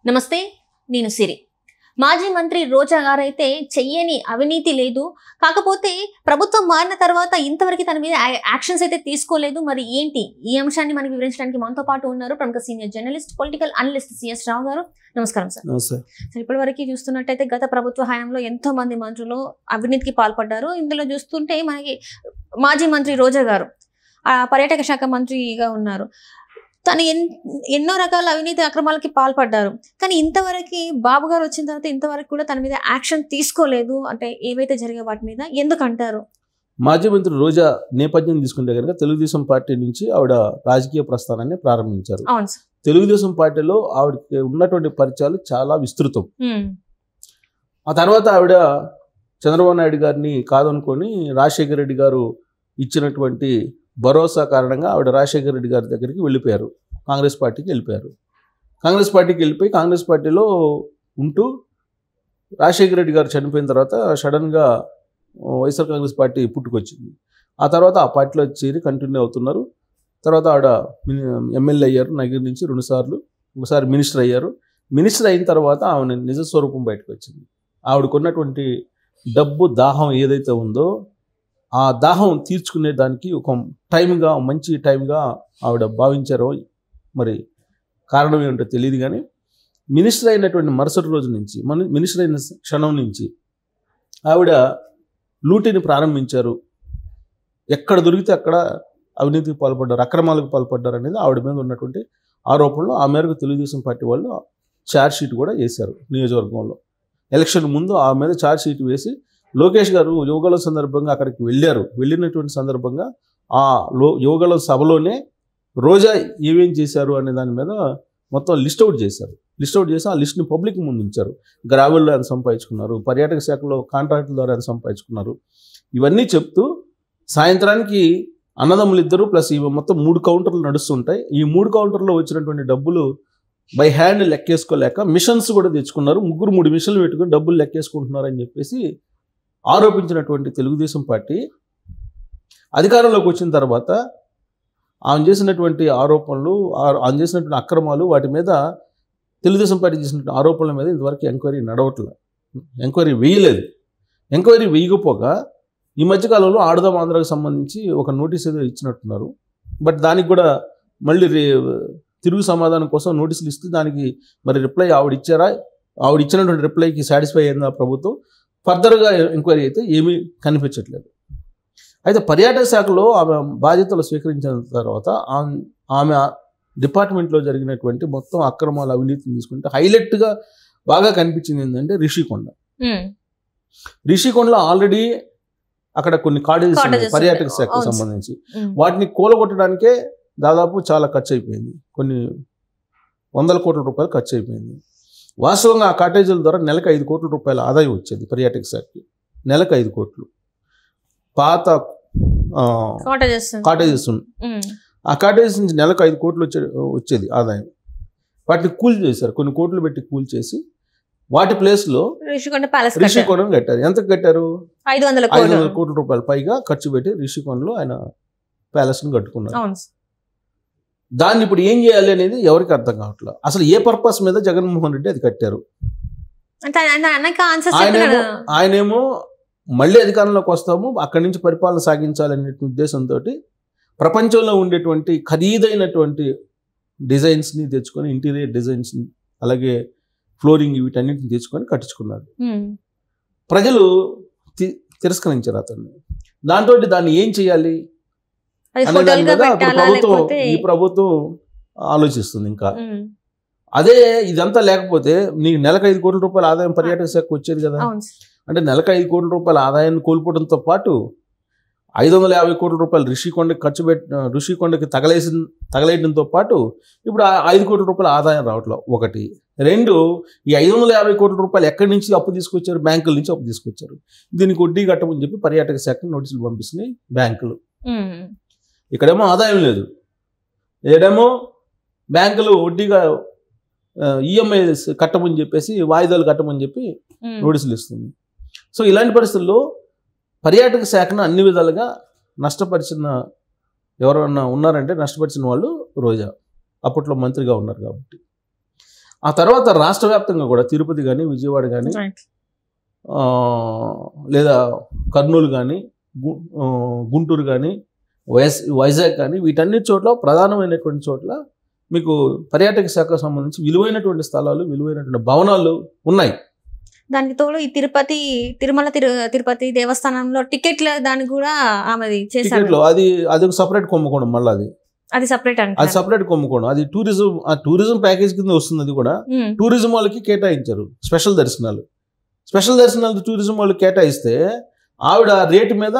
నమస్తే నేను సిరి మాజీ మంత్రి రోజా గారైతే చెయ్యని అవినీతి లేదు కాకపోతే ప్రభుత్వం మారిన తర్వాత ఇంతవరకు తన మీద యా- యాక్షన్స్ అయితే తీసుకోలేదు మరి ఏంటి ఈ అంశాన్ని మనకి వివరించడానికి మనతో పాటు ఉన్నారు ప్రముఖ senior journalist political analyst CS Rao garu నమస్కారం సార్ నమస్తే సార్ ఇప్పటి వరకు చూస్తున్నట్టయితే గత ప్రభుత్వ హయాంలో ఎంతో మంది మంత్రులు అవినీతికి పాల్పడ్డారు ఇందులో చూస్తుంటే మనకి మాజీ మంత్రి రోజా గారు ఆ పర్యాటక శాఖ మంత్రిగా ఉన్నారు తను ఎన్ ఎన్నో రకాల అవినీతి అక్రమాలకి పాల్పడ్డారు కానీ ఇంతవరకు బాబు గారు వచ్చిన తర్వాత ఇంతవరకు కూడా తన మీద యాక్షన్ తీసుకోలేదు అంటే ఏవైతే జరిగే వాటి మీద ఎందుకు అంటారు మాజీ మంత్రి రోజా నేపథ్యం తీసుకుంటే కనుక తెలుగుదేశం పార్టీ నుంచి ఆవిడ రాజకీయ ప్రస్థానాన్ని ప్రారంభించారు అవును సార్ తెలుగుదేశం పార్టీలో ఆవిడకి ఉన్నటువంటి పరిచయాలు చాలా విస్తృతం ఉమ్, ఆ తర్వాత ఆవిడ చంద్రబాబు నాయుడు గారిని కాదనుకొని రాజశేఖర రెడ్డి గారు ఇచ్చినటువంటి భరోసా కారణంగా ఆవిడ రాజశేఖర రెడ్డి గారి దగ్గరికి వెళ్ళిపోయారు కాంగ్రెస్ పార్టీకి వెళ్ళిపోయారు కాంగ్రెస్ పార్టీకి వెళ్ళిపోయి కాంగ్రెస్ పార్టీలో ఉంటూ రాజశేఖర రెడ్డి గారు చనిపోయిన తర్వాత సడన్గా వైఎస్ఆర్ కాంగ్రెస్ పార్టీ పుట్టుకొచ్చింది ఆ తర్వాత ఆ పార్టీలో చేరి కంటిన్యూ అవుతున్నారు తర్వాత ఆవిడ మిని- ఎమ్మెల్యే అయ్యారు నగిరి నుంచి రెండుసార్లు ఒకసారి మినిస్టర్ అయ్యారు మినిస్టర్ అయిన తర్వాత ఆమె నిజ స్వరూపం బయటకు వచ్చింది ఆవిడకున్నటువంటి డబ్బు దాహం ఏదైతే ఉందో ఆ దాహం తీర్చుకునే దానికి ఒక టైంగా మంచి టైంగా ఆవిడ భావించారో మరి కారణం ఏమిటో తెలియదు కానీ మినిస్టర్ అయినటువంటి మరుసటి రోజు నుంచి మన మినిస్టర్ అయిన క్షణం నుంచి ఆవిడ లూటీని ప్రారంభించారు ఎక్కడ దొరికితే అక్కడ అవినీతికి పాల్పడ్డారు అక్రమాలకు పాల్పడ్డారు అనేది ఆవిడ మీద ఉన్నటువంటి ఆరోపణలు ఆ మేరకు తెలుగుదేశం పార్టీ వాళ్ళు ఛార్జ్ షీట్ కూడా వేశారు నియోజకవర్గంలో ఎలక్షన్ ముందు ఆ మీద ఛార్జ్ షీట్ వేసి లోకేష్ గారు యువగల సందర్భంగా అక్కడికి వెళ్ళారు వెళ్ళినటువంటి సందర్భంగా ఆ లో యువగల సభలోనే రోజా ఏమేం చేశారు అనే దాని మీద మొత్తం లిస్ట్ అవుట్ చేశారు లిస్ట్ అవుట్ చేసి ఆ లిస్ట్ని పబ్లిక్ ముందు ఉంచారు గ్రావెల్లో ఎంత సంపాదించుకున్నారు పర్యాటక శాఖలో కాంట్రాక్టుల ద్వారా ఎంత సంపాదించుకున్నారు ఇవన్నీ చెప్తూ సాయంత్రానికి అన్నదమ్ములు ఇద్దరు ప్లస్ ఇవి మొత్తం మూడు కౌంటర్లు నడుస్తుంటాయి ఈ మూడు కౌంటర్లో వచ్చినటువంటి డబ్బులు బై హ్యాండ్ లెక్కేసుకోలేక మిషన్స్ కూడా తెచ్చుకున్నారు ముగ్గురు మూడు మిషన్లు పెట్టుకుని డబ్బులు లెక్కేసుకుంటున్నారని చెప్పేసి ఆరోపించినటువంటి తెలుగుదేశం పార్టీ అధికారంలోకి వచ్చిన తర్వాత ఆమె చేసినటువంటి ఆరోపణలు ఆ- ఆమె చేసినటువంటి అక్రమాలు వాటి మీద తెలుగుదేశం పార్టీ చేసినటువంటి ఆరోపణల మీద ఇంతవరకు ఎంక్వైరీ నడవట్లేదు ఎంక్వైరీ వేయలేదు ఎంక్వైరీ వేయకపోగా ఈ మధ్యకాలంలో ఆడదాం ఆంధ్రాకి సంబంధించి ఒక నోటీస్ ఏదో ఇచ్చినట్టున్నారు బట్ దానికి కూడా మళ్ళీ రే తిరుగు సమాధానం కోసం నోటీసులు ఇస్తే దానికి మరి రిప్లై ఆవిడ ఇచ్చారా ఆవిడ ఇచ్చినటువంటి రిప్లైకి సాటిస్ఫై అయిందా ప్రభుత్వం ఫర్దర్గా ఎంక్వైరీ అయితే ఏమీ కనిపించట్లేదు అయితే పర్యాటక శాఖలో ఆమె బాధ్యతలు స్వీకరించిన తర్వాత ఆమె- ఆమె డిపార్ట్మెంట్లో జరిగినటువంటి మొత్తం అక్రమాల అవినీతిని తీసుకుంటే హైలైట్గా బాగా కనిపించింది ఏంటంటే రిషికొండ ఉమ్, రిషికొండలో ఆల్రెడీ అక్కడ కొన్ని కాటేజెస్ ఉన్నాయి Cottages పర్యాటక ఉన్నాయి. శాఖకు అవును. సంబంధించి ఉమ్, వాటిని కూలగొట్టడానికే దాదాపు చాలా ఖర్చు అయిపోయింది కొన్ని వందల కోట్ల రూపాయలు ఖర్చు అయిపోయింది వాస్తవంగా ఆ కాటేజీల ద్వారా నెలకు ఐదు కోట్ల రూపాయల ఆదాయం వచ్చేది పర్యాటక శాఖకి నెలకు ఐదు కోట్లు పాత ఆ, cottages. కాటేజెస్ ఉన్నాయి ఉమ్, ఆ కాటేజెస్ నుంచి నెలకు ఐదు కోట్లు వచ్చే వచ్చేది ఆదాయం వాటిని కూల్ చేశారు కొన్ని కోట్లు పెట్టి కూల్ చేసి వాటి ప్లేస్లో రిషికొండ ప్యాలెస్ కట్టారు. రిషికొండను కట్టారు ఎంత కట్టారు ఐదు వందల ఐదు కోట్లు వందల కోట్ల రూపాయలు పైగా ఖర్చు పెట్టి రిషికొండలో ఆయన ప్యాలెస్ని కట్టుకున్నారు అవును సార్. దాన్ని ఇప్పుడు ఏం చేయాలి అనేది ఎవరికి అర్థం కావట్లేదు అసలు ఏ పర్పస్ మీద జగన్మోహన్ రెడ్డి అది కట్టారు అంటే ఆయన అన్నక ఆన్సర్ ఆయనేమో ఆయనేమో మళ్ళీ అధికారంలోకి వస్తాము అక్కడి నుంచి పరిపాలన సాగించాలనే ఉద్దేశంతో ప్రపంచంలో ఉండేటువంటి ఖరీదైనటువంటి డిజైన్స్ని తెచ్చుకొని ఇంటీరియర్ డిజైన్స్ని అలాగే ఫ్లోరింగ్ వీటన్నిటిని తెచ్చుకొని కట్టించుకున్నాడు ప్రజలు తి- తిరస్కరించారు అతన్ని దాంతో దాన్ని ఏం చేయాలి అది అనే దాని హోటల్ గా మీద అప్పుడు పెట్టాలా ప్రభుత్వం లేకపోతే ఈ ప్రభుత్వం ఆలోచిస్తుంది ఇంకా ఉమ్, అదే ఇదంతా లేకపోతే నీకు నెలకు ఐదు కోట్ల రూపాయల ఆదాయం పర్యాటక శాఖకు వచ్చేది కదా అవును సార్. అంటే నెలకు ఐదు కోట్ల రూపాయల ఆదాయాన్ని కోల్పోవడంతో పాటు ఐదు వందల యాభై కోట్ల రూపాయలు ఋషికొండకి ఖర్చు పెట్టి ఋషికొండకి తగలేసి తగలేయడంతో పాటు ఇప్పుడు ఆ ఐదు కోట్ల రూపాయల ఆదాయం రావట్లేదు ఒకటి రెండు ఈ ఐదు వందల యాభై కోట్ల రూపాయలు ఎక్కడి నుంచి అప్పు తీసుకొచ్చారు బ్యాంకుల నుంచి అప్పు తీసుకొచ్చారు దీనికి వడ్డీ కట్టమని చెప్పి పర్యాటక శాఖ నోటీసులు పంపిస్తున్నాయి బ్యాంకులు ఉమ్, ఇక్కడేమో ఆదాయం లేదు ఏడేమో బ్యాంకులు వడ్డీగా ఈఎంఐ కట్టమని చెప్పేసి వాయిదాలు కట్టమని చెప్పి ఉమ్, నోటీసులు ఇస్తుంది సో ఇలాంటి పరిస్థితుల్లో పర్యాటక శాఖను అన్ని విధాలుగా నష్టపరిచిన ఎవరన్నా ఉన్నారంటే నష్టపరిచిన వాళ్ళు రోజా అప్పట్లో మంత్రిగా ఉన్నారు కాబట్టి ఆ తర్వాత రాష్ట్ర వ్యాప్తంగా కూడా తిరుపతి కానీ విజయవాడ కానీ రైట్ ఆ, లేదా కర్నూలు కానీ గుంటూరు కానీ వైస్ వైజాగ్ కానీ వీటన్నిటి చోట్ల ప్రధానమైనటువంటి చోట్ల మీకు పర్యాటక శాఖకు సంబంధించి విలువైనటువంటి స్థలాలు విలువైనటువంటి భవనాలు ఉన్నాయి దానికి తోడు ఈ తిరుపతి తిరుమల తిరు తిరుపతి దేవస్థానంలో టికెట్ల దానికి కూడా ఆమెది చేశారు టికెట్లు అది అది ఒక సపరేట్ కుంభకోణం మళ్ళీ అది అది సపరేట్ అది అంటే సపరేట్ కుంభకోణం అది టూరిజం ఆ టూరిజం ప్యాకేజ్ కింద వస్తుంది అది కూడా టూరిజం వాళ్ళకి కేటాయించారు స్పెషల్ దర్శనాలు స్పెషల్ దర్శనాలు టూరిజం వాళ్ళకి కేటాయిస్తే ఆవిడ రేటు మీద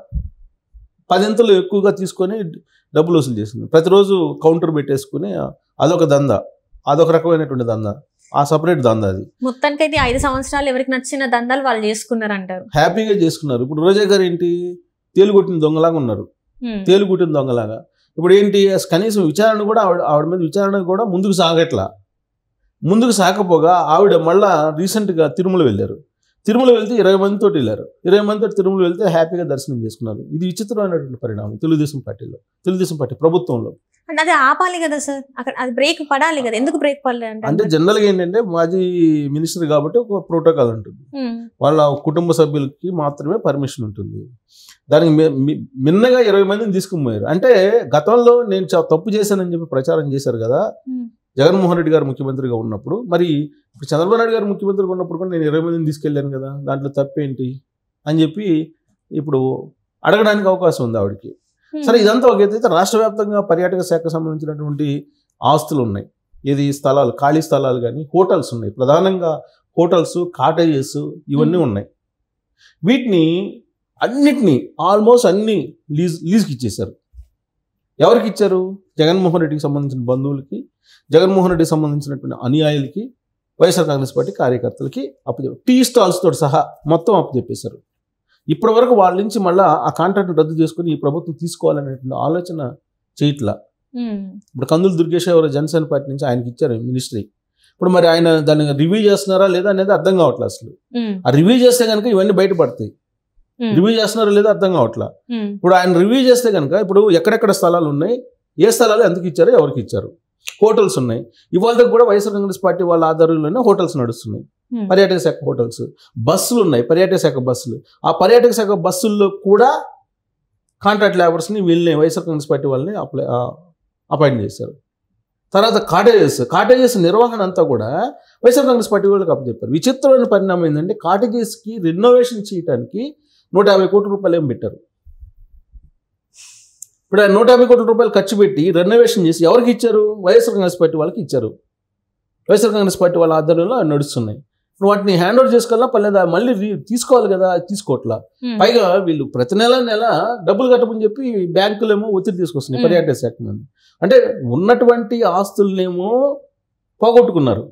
పదింతలు ఎక్కువగా తీసుకొని డబ్బులు వసూలు చేసింది ప్రతిరోజు కౌంటర్ పెట్టేసుకుని అదొక దంద అదొక రకమైనటువంటి దంద ఆ సపరేట్ దంద అది మొత్తానికి అయితే ఐదు సంవత్సరాలు ఎవరికి నచ్చిన దందాలు వాళ్ళు చేసుకున్నారు అంటారు హ్యాపీగా చేసుకున్నారు ఇప్పుడు రోజా గారు ఏంటి తేలుగొట్టిన దొంగలాగా ఉన్నారు తేలుగుట్టిన దొంగలాగా ఇప్పుడు ఏంటి అసలు కనీసం విచారణ కూడా ఆవిడ ఆవిడ మీద విచారణ కూడా ముందుకు సాగట్లా ముందుకు సాగపోగా ఆవిడ మళ్ళా రీసెంట్గా తిరుమల వెళ్ళారు తిరుమల వెళ్తే ఇరవై మందితో వెళ్ళారు ఇరవై మందితో తిరుమల వెళ్తే హ్యాపీగా దర్శనం చేసుకున్నారు ఇది విచిత్రమైనటువంటి పరిణామం తెలుగుదేశం పార్టీలో తెలుగుదేశం పార్టీ ప్రభుత్వంలో అంటే అది ఆపాలి కదా సార్ అక్కడ అది బ్రేక్ పడాలి కదా ఎందుకు బ్రేక్ పడలేదు అంటే అంటే జనరల్గా ఏంటంటే మాజీ మినిస్టర్ కాబట్టి ఒక ప్రోటోకాల్ ఉంటుంది ఉమ్, వాళ్ళ కుటుంబ సభ్యులకి మాత్రమే పర్మిషన్ ఉంటుంది దానికి మి- మి- మిన్నగా ఇరవై మందిని తీసుకుని పోయారు అంటే గతంలో నేను చా- తప్పు చేశానని చెప్పి ప్రచారం చేశారు కదా ఉమ్, జగన్మోహన్ రెడ్డి గారు ముఖ్యమంత్రిగా ఉన్నప్పుడు మరి ఇప్పుడు చంద్రబాబు నాయుడు గారు ముఖ్యమంత్రిగా ఉన్నప్పుడు కూడా నేను ఇరవై మందిని తీసుకెళ్ళాను కదా దాంట్లో తప్పేంటి అని చెప్పి ఇప్పుడు అడగడానికి అవకాశం ఉంది ఆవిడకి ఉమ్. సరే ఇదంతా ఒక ఎత్తు అయితే రాష్ట్ర వ్యాప్తంగా పర్యాటక శాఖకు సంబంధించినటువంటి ఆస్తులు ఉన్నాయి ఇది స్థలాలు ఖాళీ స్థలాలు కానీ హోటల్స్ ఉన్నాయి ప్రధానంగా హోటల్స్ కాటేజెస్ ఇవన్నీ ఉన్నాయి వీటిని అన్నిటినీ ఆల్మోస్ట్ అన్ని లీజ్ లీజ్కి ఇచ్చేశారు ఎవరికి ఇచ్చారు జగన్మోహన్ రెడ్డికి సంబంధించిన బంధువులకి జగన్మోహన్ రెడ్డికి సంబంధించినటువంటి అనుయాయులకి వైఎస్ఆర్ కాంగ్రెస్ పార్టీ కార్యకర్తలకి అప్పచెప్పారు టీ స్టాల్స్ తోటి సహా మొత్తం అప్పచెప్పేశారు ఇప్పటి వరకు వాళ్ళ నుంచి మళ్ళీ ఆ కాంట్రాక్ట్ రద్దు చేసుకుని ఈ ప్రభుత్వం తీసుకోవాలనేటువంటి ఆలోచన చేయట్లా ఉమ్, ఇప్పుడు కందులు దుర్గేశ్వర జనసేన పార్టీ నుంచి ఆయనకి ఇచ్చారు మినిస్ట్రీ ఇప్పుడు మరి ఆయన దాన్ని రివ్యూ చేస్తున్నారా లేదా అనేది అర్థం కావట్లేదు అసలు ఉమ్, ఆ రివ్యూ చేస్తే కనుక ఇవన్నీ బయటపడతాయి ఉమ్, రివ్యూ చేస్తున్నారా లేదా అర్థం కావట్లా ఉమ్, ఇప్పుడు ఆయన రివ్యూ చేస్తే కనుక ఇప్పుడు ఎక్కడెక్కడ స్థలాలు ఉన్నాయి ఏ స్థలాలు ఎందుకు ఇచ్చారో ఎవరికి ఇచ్చారు హోటల్స్ ఉన్నాయి ఇవాళ కూడా వైఎస్ఆర్ కాంగ్రెస్ పార్టీ వాళ్ళ ఆధ్వర్యంలోనే హోటల్స్ నడుస్తున్నాయి ఉమ్. పర్యాటక శాఖ హోటల్స్ బస్సులు ఉన్నాయి పర్యాటక శాఖ బస్సులు ఆ పర్యాటక శాఖ బస్సుల్లో కూడా కాంట్రాక్ట్ లేబర్స్ని వీళ్ళని వైఎస్ఆర్ కాంగ్రెస్ పార్టీ వాళ్ళని అప్లై అపాయింట్ చేశారు తర్వాత కాటేజెస్ కాటేజెస్ నిర్వహణ అంతా కూడా వైఎస్ఆర్ కాంగ్రెస్ పార్టీ వాళ్ళకి అప్పచెప్పారు విచిత్రమైన పరిణామం ఏంటంటే కాటేజెస్కి రెనోవేషన్ చేయడానికి నూట యాభై కోట్ల రూపాయలు ఏం పెట్టారు ఇప్పుడు ఆ నూట యాభై కోట్ల రూపాయలు ఖర్చు పెట్టి రెనోవేషన్ చేసి ఎవరికి ఇచ్చారు వైఎస్ఆర్ కాంగ్రెస్ పార్టీ వాళ్ళకి ఇచ్చారు వైఎస్ఆర్ కాంగ్రెస్ పార్టీ వాళ్ళ ఆధ్వర్యంలో అవి నడుస్తున్నాయి ఇప్పుడు వాటిని హ్యాండ్ ఓవర్ చేసుకోవాలా పర్లేదా మళ్ళీ రీ- తీసుకోవాలి కదా తీసుకోవట్లా ఉమ్, పైగా వీళ్ళు ప్రతి నెల నెల డబ్బులు కట్టమని చెప్పి బ్యాంకులేమో ఒత్తిడి తీసుకొస్తున్నాయి Hmm. పర్యాటక శాఖ మంది అంటే ఉన్నటువంటి ఆస్తులనేమో పోగొట్టుకున్నారు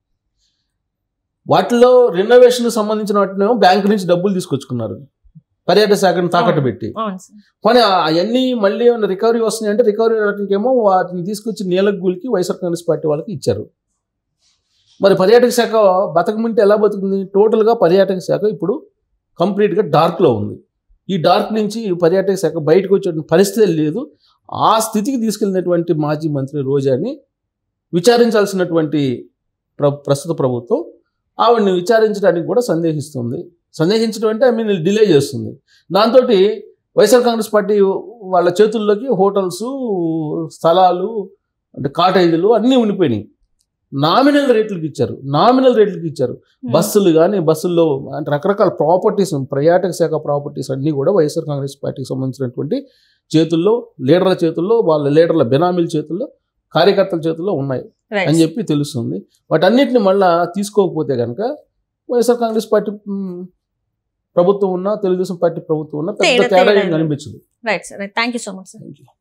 వాటిలో రెనోవేషన్ సంబంధించిన వాటినేమో బ్యాంకు నుంచి డబ్బులు తీసుకొచ్చుకున్నారు పర్యాటక శాఖను తాకట్టు పెట్టి అవును సార్ కానీ అవన్నీ మళ్ళీ ఏమైనా రికవరీ వస్తున్నాయి అంటే రికవరీ రావడానికేమో వాటిని తీసుకొచ్చి నీలగూలికి వైఎస్ఆర్ కాంగ్రెస్ పార్టీ వాళ్ళకి ఇచ్చారు మరి పర్యాటక శాఖ బతకమంటే ఎలా బతుకుంది టోటల్గా పర్యాటక శాఖ ఇప్పుడు కంప్లీట్గా డార్క్లో ఉంది ఈ డార్క్ నుంచి పర్యాటక శాఖ బయటకు వచ్చే పరిస్థితి లేదు ఆ స్థితికి తీసుకెళ్ళినటువంటి మాజీ మంత్రి రోజాని విచారించాల్సినటువంటి ప్ర ప్రస్తుత ప్రభుత్వం ఆవిడని విచారించడానికి కూడా సందేహిస్తుంది సందేహించడం అంటే ఐ మీన్ డిలే చేస్తుంది దాంతో వైఎస్ఆర్ కాంగ్రెస్ పార్టీ వాళ్ళ చేతుల్లోకి హోటల్స్ స్థలాలు అంటే కాటేజీలు అన్నీ ఉండిపోయినాయి నామినల్ రేట్లకి ఇచ్చారు నామినల్ రేట్లకి ఇచ్చారు ఉమ్, బస్సులు కానీ బస్సుల్లో అంటే రకరకాల ప్రాపర్టీస్ పర్యాటక శాఖ ప్రాపర్టీస్ అన్నీ కూడా వైఎస్ఆర్ కాంగ్రెస్ పార్టీకి సంబంధించినటువంటి చేతుల్లో లీడర్ల చేతుల్లో వాళ్ళ లీడర్ల బినామీల చేతుల్లో కార్యకర్తల చేతుల్లో ఉన్నాయి రైట్. అని చెప్పి తెలుస్తుంది వాటన్నిటిని మళ్ళా తీసుకోకపోతే కనుక వైఎస్ఆర్ కాంగ్రెస్ పార్టీ మ్, ప్రభుత్వం ఉన్నా తెలుగుదేశం పార్టీ ప్రభుత్వం ఉన్నా పెద్ద తేడా- తేడా తేడా ఏం ఏం కనిపించదు right sir thank you so much sir thank you